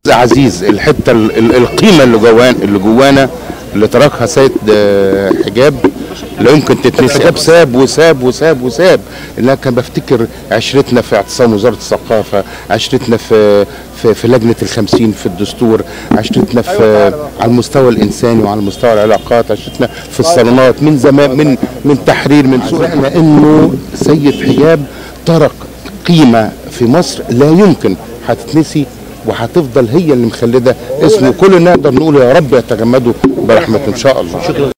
عزيز الحته ال- ال- القيمه اللي جوان اللي جوانا اللي تركها سيد آه، حجاب لا يمكن تتنسي حجاب ساب وساب وساب وساب انا كان بفتكر عشرتنا في اعتصام وزاره الثقافه عشرتنا في في, في لجنه الخمسين في الدستور عشرتنا في على المستوى الانساني وعلى مستوى العلاقات عشرتنا في الصالونات من زمان من من تحرير من سوريا انه سيد حجاب ترك قيمه في مصر لا يمكن هتتنسي وهتفضل هي اللي مخلده اسمه كلنا نقدر نقول يا رب يتجمدوا برحمته ان شاء الله